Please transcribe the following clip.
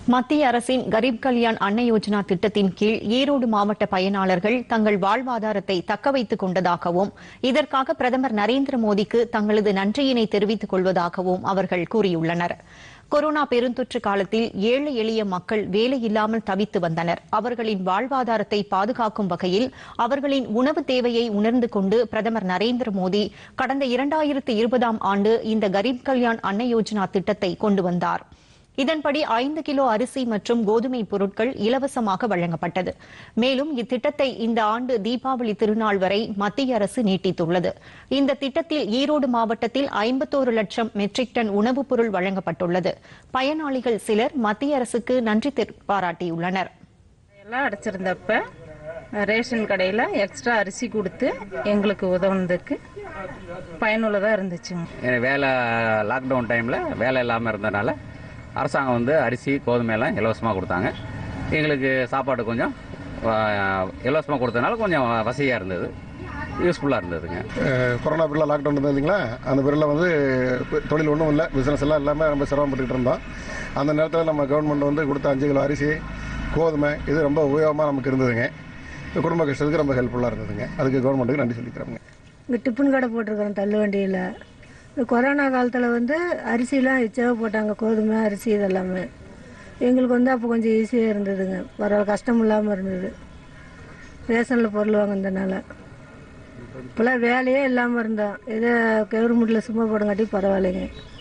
மத்திய அரசின் கரீப் கல்யாண் அன்ன யோஜனா திட்டத்தின் கீழ் ஈரோடு மாவட்ட பயனாளர்கள் தங்கள் வாழ்வாதாரத்தை தக்க வைத்துக் கொண்டதாகவும் இதற்காக பிரதமர் நரேந்திர மோடிக்கு தங்களது நன்றியினை தெரிவித்துக் கொள்வதாகவும் அவர்கள் கூறியுள்ளனர் கொரோனா பெருந்தொற்று காலத்தில் ஏழை எளிய மக்கள் வேலையில்லாமல் தவித்து வந்தனர் அவர்களின் வாழ்வாதாரத்தை பாதுகாக்கும் வகையில் அவர்களின் உணவு தேவையை உணர்ந்து கொண்டு பிரதமர் நரேந்திர மோடி கடந்த இரண்டாயிரத்து இருபதாம் ஆண்டு இந்த கரீப் கல்யாண் அன்ன யோஜனா திட்டத்தை கொண்டு வந்தார் இதன்படி ஐந்து கிலோ அரிசி மற்றும் கோதுமை பொருட்கள் இலவசமாக வழங்கப்பட்டது மேலும் இத்திட்டத்தை இந்த ஆண்டு தீபாவளி திருநாள் வரை மத்திய அரசு நீட்டித்துள்ளது இந்த திட்டத்தில் ஈரோடு மாவட்டத்தில் ஐம்பத்தோரு லட்சம் மெட்ரிக் டன் உணவுப் பொருள் வழங்கப்பட்டுள்ளது பயனாளிகள் சிலர் மத்திய அரசுக்கு நன்றி தெரி- பாராட்டியுள்ளனர் எல்லாம் அடைச்சிருந்தப்ப ரேஷன் கடையில் எக்ஸ்ட்ரா அரிசி கொடுத்து எங்களுக்கு உதவுனதுக்கு பயனுள்ளதாக இருந்துச்சுங்க எனக்கு வேலை லாக்டவுன் டைமில் வேலை இல்லாமல் இருந்தனால அரசாங்கம் வந்து அரிசி கோதுமை எல்லாம் இலவசமாக கொடுத்தாங்க எங்களுக்கு சாப்பாடு கொஞ்சம் இலவசமாக கொடுத்தனால கொஞ்சம் வசதியாக இருந்தது யூஸ்ஃபுல்லாக இருந்ததுங்க அஹ் கொரோனா பீரியட் லாக்டவுன் இருந்தது இல்லைங்களா அந்த பீரியடில் வந்து இப்ப தொழில் ஒன்றும் இல்லை பிஸ்னஸ் எல்லாம் எல்லாமே ரொம்ப சிரமப்பட்டுக்கிட்டு இருந்தோம் அந்த நேரத்தில் நம்ம கவர்மெண்ட் வந்து கொடுத்த அஞ்சு கிலோ அரிசி கோதுமை இது ரொம்ப உபயோகமாக நமக்கு இருந்ததுங்க இந்த குடும்ப கஷ்டத்துக்கு ரொம்ப ஹெல்ப்ஃபுல்லாக இருந்ததுங்க அதுக்கு கவர்மெண்ட்டுக்கு நன்றி சொல்லிக்கிறோங்க இங்கே டிஃபன் கடை போட்டிருக்கிறோம் தள்ளு வண்டியில் இந்த கொரோனா காலத்தில் வந்து அரிசிலாம் எச்சாக போட்டாங்க கோதுமை அரிசி இதெல்லாமே எங்களுக்கு வந்து அப்போ கொஞ்சம் ஈஸியாக இருந்ததுங்க பரவாயில்ல கஷ்டம் இல்லாமல் இருந்தது ரேஷனில் பொருள் வாங்கினதுனால இப்போலாம் வேலையே இல்லாமல் இருந்தோம் ஏதோ கவர்மெண்ட்டில் சும்மா போடங்காட்டி பரவாயில்லைங்க